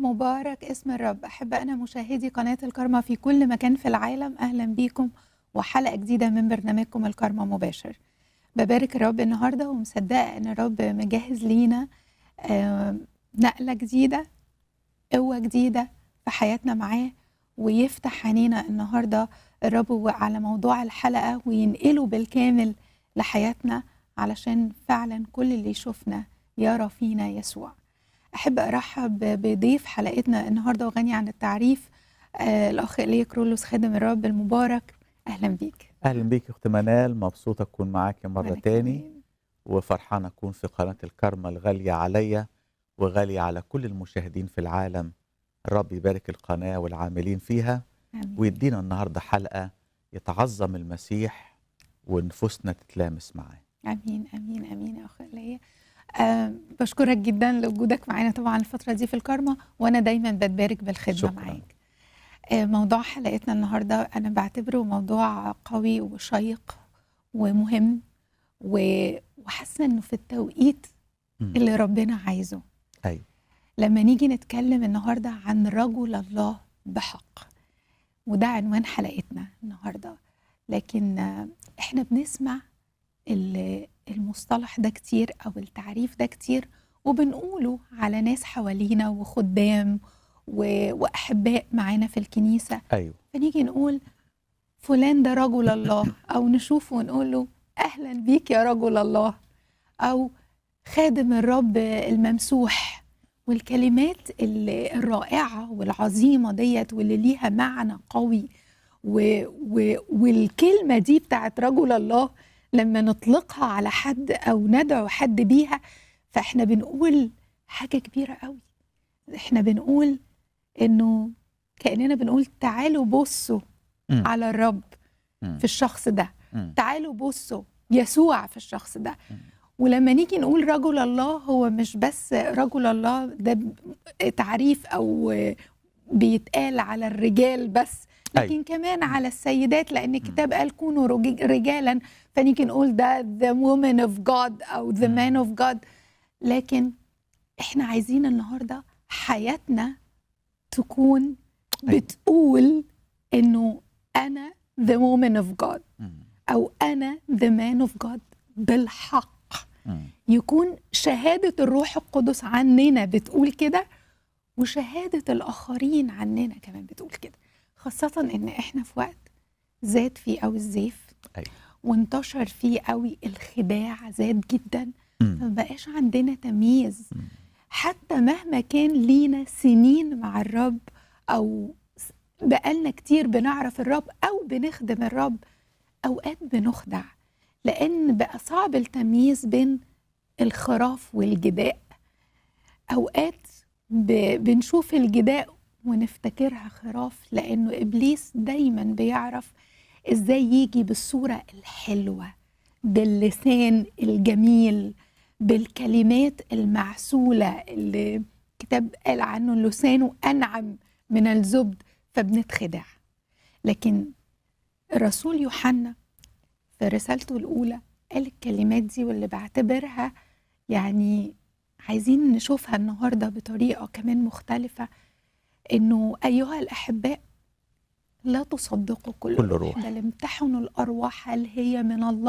مبارك اسم الرب أحبائنا مشاهدي قناة الكرمة في كل مكان في العالم أهلا بيكم وحلقة جديدة من برنامجكم الكرمة مباشر ببارك الرب النهاردة ومصدقة أن الرب مجهز لينا آه، نقلة جديدة قوة جديدة في حياتنا معاه ويفتح عينينا النهاردة الرب على موضوع الحلقة وينقله بالكامل لحياتنا علشان فعلا كل اللي يشوفنا يرى فينا يسوع أحب أرحب بضيف حلقتنا النهاردة وغني عن التعريف آه الأخ إليه كرولوس خادم الرب المبارك أهلا بيك اهلا بيك يا اخت منال مبسوطه اكون معاكي مره وأنا تاني كمان. وفرحان اكون في قناه الكرمة الغاليه عليا وغاليه على كل المشاهدين في العالم الرب يبارك القناه والعاملين فيها آمين. ويدينا النهارده حلقه يتعظم المسيح ونفوسنا تتلامس معاه امين امين امين يا اخ ليا آه بشكرك جدا لوجودك معانا طبعا الفتره دي في الكرمه وانا دايما بتبارك بالخدمه شكراً. معاك آه موضوع حلقتنا النهارده انا بعتبره موضوع قوي وشيق ومهم و- وحاسه انه في التوقيت مم. اللي ربنا عايزه ايوه لما نيجي نتكلم النهارده عن رجل الله بحق وده عنوان حلقتنا النهارده لكن آه، احنا بنسمع ال- المصطلح ده كتير او التعريف ده كتير وبنقوله على ناس حوالينا وخدام و- واحباء معانا في الكنيسه ايوه فنيجي نقول فلان ده رجل الله او نشوفه ونقول له اهلا بيك يا رجل الله او خادم الرب الممسوح والكلمات ال- الرائعه والعظيمه ديت واللي ليها معنى قوي و و والكلمه دي بتاعت رجل الله لما نطلقها على حد او ندعو حد بيها فاحنا بنقول حاجه كبيره قوي احنا بنقول انه كاننا بنقول تعالوا بصوا مم. على الرب مم. في الشخص ده مم. تعالوا بصوا يسوع في الشخص ده مم. ولما نيجي نقول رجل الله هو مش بس رجل الله ده ب- تعريف او بيتقال على الرجال بس لكن أيوة. كمان على السيدات لان الكتاب قال كونوا رج- رجالا فنيجي نقول ده the woman of God او the man of God لكن احنا عايزين النهارده حياتنا تكون أيوة. بتقول انه انا the woman of God مم. او انا the man of God بالحق مم. يكون شهاده الروح القدس عننا بتقول كده وشهاده الاخرين عننا كمان بتقول كده خاصه ان احنا في وقت زاد فيه قوي الزيف أيوة. وانتشر فيه قوي الخداع زاد جدا مم. فما بقاش عندنا تمييز مم. حتى مهما كان لينا سنين مع الرب او س- بقالنا كتير بنعرف الرب او بنخدم الرب اوقات بنخدع لان بقى صعب التمييز بين الخراف والجداء اوقات ب- بنشوف الجداء ونفتكرها خراف لانه ابليس دايما بيعرف ازاي يجي بالصوره الحلوه باللسان الجميل بالكلمات المعسوله اللي الكتاب قال عنه لسانه انعم من الزبد فبنتخدع لكن الرسول يوحنا في رسالته الاولى قال الكلمات دي واللي بعتبرها يعني عايزين نشوفها النهارده بطريقه كمان مختلفه انه ايها الاحباء لا تصدقوا كل, كل روح. بل امتحنوا الارواح هل هي من الله